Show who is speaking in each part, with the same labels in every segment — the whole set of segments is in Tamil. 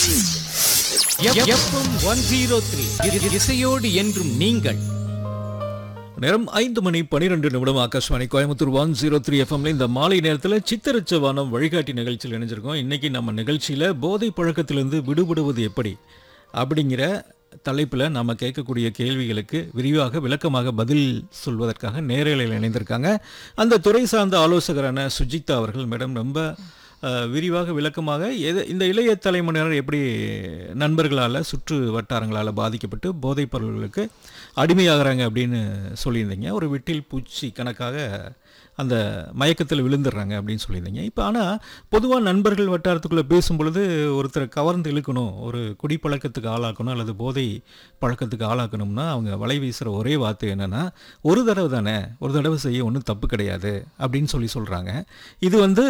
Speaker 1: எஃப்எம் ஒன் ஜீரோ த்ரீ இசையோடு என்றும் நீங்கள்
Speaker 2: நேரம் ஐந்து மணி பனிரெண்டு நிமிடம் Akashvani Coimbatore one zero three எஃப்எம்ல இந்த மாலை நேரத்தில் சித்திரச்ச வானம் வழிகாட்டி நிகழ்ச்சியில் இணைஞ்சிருக்கோம் இன்னைக்கு நம்ம நிகழ்ச்சியில் போதை பழக்கத்திலிருந்து விடுபடுவது எப்படி அப்படிங்கிற தலைப்பில் நம்ம கேட்கக்கூடிய கேள்விகளுக்கு விரிவாக விளக்கமாக பதில் சொல்வதற்காக நேரலையில் இணைந்திருக்காங்க அந்த துறை சார்ந்த ஆலோசகரான சுஜிதா அவர்கள் மேடம் ரொம்ப அஹ், விரிவாக விளக்கமாக எது இந்த இளைய தலைமுறையினர் எப்படி நண்பர்களால் சுற்று வட்டாரங்களால் பாதிக்கப்பட்டு போதைப் பொருள்களுக்கு அடிமையாகிறாங்க அப்படின்னு சொல்லியிருந்தீங்க ஒரு விட்டில் பூச்சி கணக்காக அந்த மயக்கத்தில் விழுந்துடுறாங்க அப்படின்னு சொல்லியிருந்தீங்க இப்போ ஆனால் பொதுவாக நண்பர்கள் வட்டாரத்துக்குள்ளே பேசும் பொழுது ஒருத்தரை கவர்ந்து இழுக்கணும் ஒரு குடிப்பழக்கத்துக்கு ஆளாக்கணும் அல்லது போதை பழக்கத்துக்கு ஆளாக்கணும்னா அவங்க வலை வீசுகிற ஒரே வார்த்தை என்னென்னா ஒரு தடவை தானே ஒரு தடவை செய்ய ஒன்றும் தப்பு கிடையாது அப்படின்னு சொல்லி சொல்கிறாங்க இது வந்து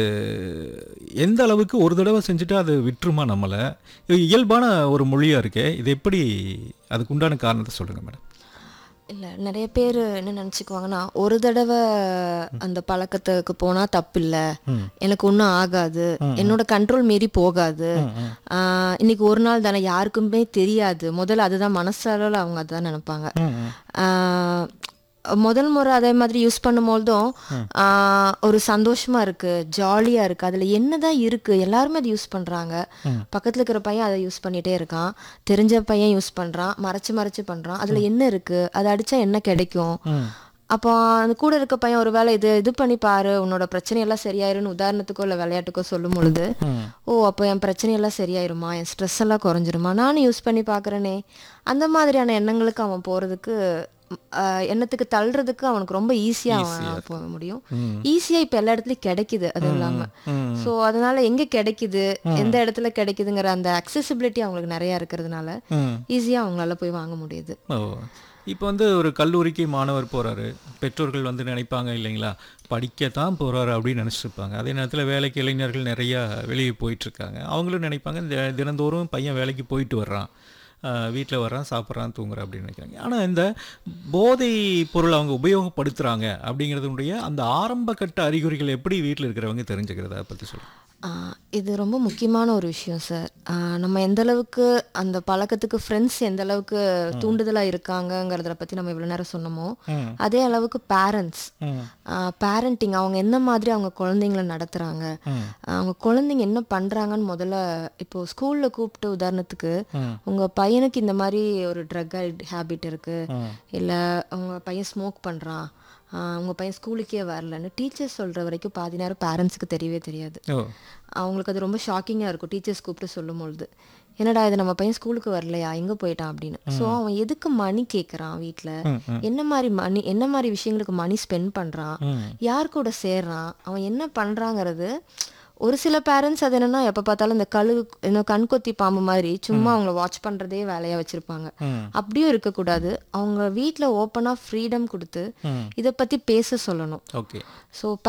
Speaker 2: எந்த அளவுக்கு ஒரு தடவை செஞ்சுட்டா அது விட்டுருமா நம்மளை இது இயல்பான ஒரு மொழியாக இருக்கே இது எப்படி அதுக்கு உண்டான காரணத்தை சொல்லுங்கள் மேடம்
Speaker 3: இல்லை நிறைய பேர் என்ன நினச்சிக்குவாங்கன்னா ஒரு தடவை அந்த பழக்கத்துக்கு போனால் தப்பு இல்லை எனக்கு ஒன்றும் ஆகாது என்னோட கண்ட்ரோல் மீறி போகாது ஆஹ் இன்னைக்கு ஒரு நாள் தானே யாருக்குமே தெரியாது முதல்ல அதுதான் மனசளவில் அவங்க அதுதான் நினைப்பாங்க ஆஹ் முதல் முறை அதே மாதிரி யூஸ் பண்ணும்போதும் ஆஹ் ஒரு சந்தோஷமா இருக்கு ஜாலியா இருக்கு அதுல என்னதான் இருக்கு எல்லாருமே அதை யூஸ் பண்றாங்க பக்கத்துல இருக்கிற பையன் அதை யூஸ் பண்ணிட்டே இருக்கான் தெரிஞ்ச பையன் யூஸ் பண்றான் மறைச்சு மறைச்சு பண்றான் அதுல என்ன இருக்கு அதை அடிச்சா என்ன கிடைக்கும் அப்போ அந்த கூட இருக்க பையன் ஒரு வேளை இது இது பண்ணி பாரு உன்னோட பிரச்சனையெல்லாம் சரியாயிரும்னு உதாரணத்துக்கோ இல்லை விளையாட்டுக்கோ சொல்லும் பொழுது ஓ அப்போ என் பிரச்சனையெல்லாம் சரியாயிருமா என் ஸ்ட்ரெஸ் எல்லாம் குறைஞ்சிருமா நானும் யூஸ் பண்ணி பார்க்குறேனே அந்த மாதிரியான எண்ணங்களுக்கு அவன் போகிறதுக்கு எண்ணத்துக்கு தள்ளுறதுக்கு அவனுக்கு ரொம்ப ஈஸியாக அவன் போக முடியும் ஈஸியாக இப்போ எல்லா இடத்துலையும் கிடைக்குது அது இல்லாமல் ஸோ அதனால எங்கே கிடைக்குது எந்த இடத்துல கிடைக்குதுங்கிற அந்த அக்சசிபிலிட்டி அவங்களுக்கு நிறையா இருக்கிறதுனால ஈஸியாக அவங்களால போய் வாங்க முடியுது
Speaker 2: ஓ இப்போ வந்து ஒரு கல்லூரிக்கு மாணவர் போகிறாரு பெற்றோர்கள் வந்து நினைப்பாங்க இல்லைங்களா படிக்கத்தான் போகிறாரு அப்படின்னு நினச்சிருப்பாங்க அதே நேரத்தில் வேலைக்கு இளைஞர்கள் நிறையா வெளியே போயிட்டுருக்காங்க அவங்களும் நினைப்பாங்க இந்த தினந்தோறும் பையன் வேலைக்கு போயிட்டு வர்றான் வீட்டில் வர்றான் சாப்பிட்றான் தூங்குறான் அப்படின்னு நினைக்கிறாங்க ஆனால் இந்த போதை பொருள் அவங்க உபயோகப்படுத்துகிறாங்க அப்படிங்கிறதுடைய அந்த ஆரம்ப கட்ட அறிகுறிகள் எப்படி வீட்டில் இருக்கிறவங்க தெரிஞ்சுக்கிறத அதை பற்றி சொல்லுங்கள்
Speaker 3: ஆஹ் இது ரொம்ப முக்கியமான ஒரு விஷயம் சார் ஆஹ் நம்ம எந்த அளவுக்கு அந்த பழக்கத்துக்கு ஃப்ரெண்ட்ஸ் எந்த அளவுக்கு தூண்டுதலா இருக்காங்கங்கிறத பத்தி நம்ம இவ்வளவு நேரம் சொன்னோமோ அதே அளவுக்கு பேரண்ட்ஸ் பேரண்டிங் அவங்க என்ன மாதிரி அவங்க குழந்தைங்கள நடத்துறாங்க அவங்க குழந்தைங்க என்ன பண்றாங்கன்னு முதல்ல இப்போ ஸ்கூல்ல கூப்பிட்டு உதாரணத்துக்கு உங்க பையனுக்கு இந்த மாதிரி ஒரு ட்ரக் ஹேபிட் இருக்கு இல்ல உங்க பையன் ஸ்மோக் பண்றான் ஆஹ் உங்க பையன் ஸ்கூலுக்கே வரலன்னு டீச்சர்ஸ் சொல்ற வரைக்கும் பாதி நேரம் பேரண்ட்ஸுக்கு தெரியவே தெரியாது
Speaker 2: ஓ
Speaker 3: அவங்களுக்கு அது ரொம்ப ஷாக்கிங்காக இருக்கும் டீச்சர்ஸ் கூப்பிட்டு சொல்லும் பொழுது என்னடா இது நம்ம பையன் ஸ்கூலுக்கு வரலையா எங்கே போயிட்டான் அப்படின்னு ஸோ அவன் எதுக்கு மணி கேட்குறான் வீட்டில் என்ன மாதிரி மணி என்ன மாதிரி விஷயங்களுக்கு மணி ஸ்பெண்ட் பண்ணுறான் யார் கூட சேர்றான் அவன் என்ன பண்ணுறாங்கிறது ஒரு சில பேரண்ட்ஸ் அது என்னன்னா எப்போ பார்த்தாலும் இந்த கழு என்ன கண்கொத்தி பாம்பு மாதிரி சும்மா அவங்கள வாட்ச் பண்ணுறதே வேலையாக வச்சுருப்பாங்க அப்படியும் இருக்கக்கூடாது அவங்க வீட்டில் ஓப்பனாக ஃப்ரீடம் கொடுத்து இதை பற்றி பேச சொல்லணும்
Speaker 2: ஓகே
Speaker 3: ஸோ